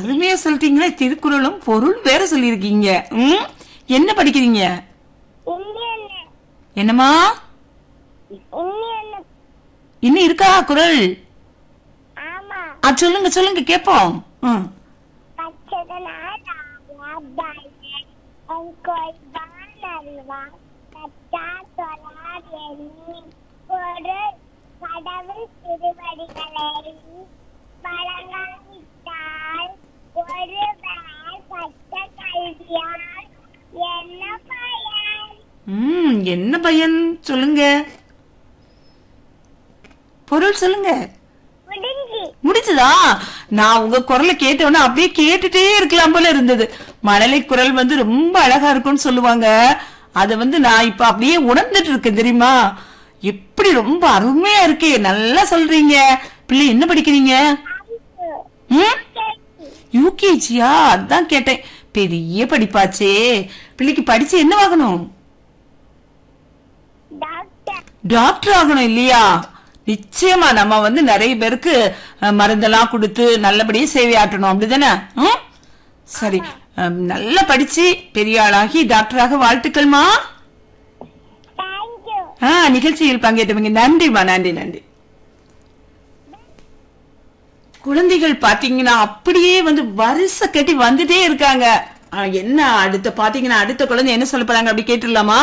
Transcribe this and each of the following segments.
அருமையா சொல்லிட்டீங்களே திருக்குறளும் பொருள் வேற சொல்லியிருக்கீங்க ம் என்ன படிக்கிறீங்க இந்தியன் என்னம்மா இந்தியன் இன்னும் இருக்கா குரல் ஆமா ஆ சொல்லுங்க சொல்லுங்க கேப்போம் ம் கடவுள் திருவடிகளை வழங்காவிட்டால் ஒருவர் பட்ட கல்வியால் என்ன பயன் ம் என்ன பையன் சொல்லுங்க பொருள் சொல்லுங்க முடிஞ்சு முடிச்சதா நான் உங்க குரலை கேட்டவொன்னே அப்படியே கேட்டுட்டே இருக்கலாம் போல இருந்தது மழலை குரல் வந்து ரொம்ப அழகா இருக்கும்னு சொல்லுவாங்க அத வந்து நான் இப்ப அப்படியே உணர்ந்துட்டு இருக்கேன் தெரியுமா எப்படி ரொம்ப அருமையா இருக்கே நல்லா சொல்றீங்க பிள்ளை என்ன படிக்கிறீங்க ம் யூகேஜியா அதான் கேட்டேன் பெரிய படிப்பாச்சே பிள்ளைக்கு படிச்சு என்ன ஆகணும் டாக்டர் டாக்டர் ஆகணும் இல்லையா நிச்சயமா நம்ம வந்து நிறைய பேருக்கு அஹ், மருந்தெல்லாம் கொடுத்து நல்லபடியா சேவையாற்றணும் அப்படிதானே ம்? சரி அஹ், நல்லா படிச்சு பெரிய ஆளாகி டாக்டராக வாழ்த்துக்கள்மா தேங்க்யூ ஆ நிகழ்ச்சியில் பங்கேற்றவங்க நன்றிமா நன்றி நன்றி குழந்தைகள் பாத்தீங்கன்னா அப்படியே வந்து வரிசை கட்டி வந்துட்டே இருக்காங்க ஆ, என்ன அடுத்த பாத்தீங்கன்னா அடுத்த குழந்தை என்ன சொல்ல போறாங்க அப்படி கேட்டுடலாமா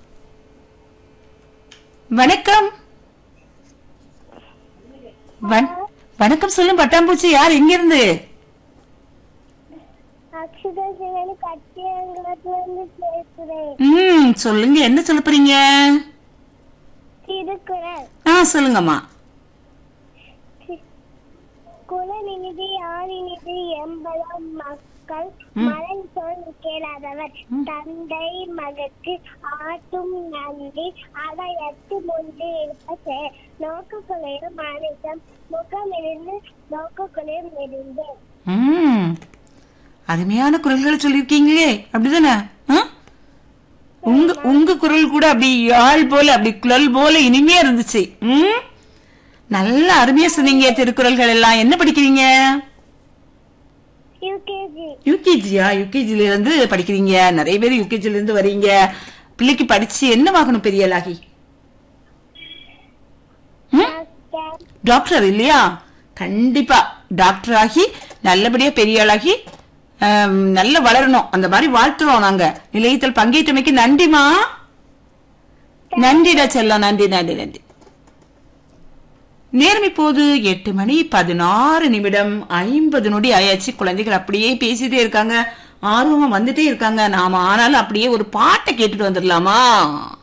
வணக்கம் வண- வணக்கம் சொல்லும் பட்டாம்பூச்சி யார் எங்க இருந்து அக்ஷதா சிவன் கட்டியங்குளத்துல இருந்து பேசுறேன் ம் சொல்லுங்க என்ன சொல்ல போறீங்க திருக்குறள் ஆ சொல்லுங்கம்மா குலநிதி ஆணினிது என்பதாம் மக்கள் மலன் சொல் கேளாதவர் தந்தை மகற்கு ஆட்டும் நன்றி அடையத்து முன்பு இருப்ப செயல் நோக்குக்குள்ளையும் மனிதம் முகமிருந்து நோக்குக்குள்ளையும் இருந்து ம் அருமையான குரல்களை சொல்லிருக்கீங்களே அப்படிதானே ஆ? உங்க உங்க குரல் கூட அப்படி யாழ் போல அப்படி குரல் போல இனிமையா இருந்துச்சு ம் நல்ல அருமையா சொன்னீங்க திருக்குறள்கள் எல்லாம் என்ன படிக்கிறீங்க யூகேஜி யூகேஜியா யூகேஜில இருந்து படிக்கிறீங்க நிறைய பேர் யூகேஜில இருந்து வரீங்க பிள்ளைக்கு படிச்சு என்ன ஆகணும் பெரியலாகி டாக்டர் டாக்டர் இல்லையா கண்டிப்பா டாக்டர் ஆகி நல்லபடியா பெரிய ஆளாகி ஆம், நல்ல வளரணும் அந்த மாதிரி வாழ்த்துறோம் நாங்க நிலையத்தில் பங்கேற்றமைக்கு நன்றிமா நன்றிடா செல்லம் நன்றி நன்றி நன்றி நேரம் இப்போது எட்டு மணி பதினாறு நிமிடம் ஐம்பது நொடி ஆயாச்சு குழந்தைகள் அப்படியே பேசிட்டே இருக்காங்க ஆர்வமா வந்துட்டே இருக்காங்க நாம ஆனாலும் அப்படியே ஒரு பாட்டை கேட்டுட்டு வந்துடலாமா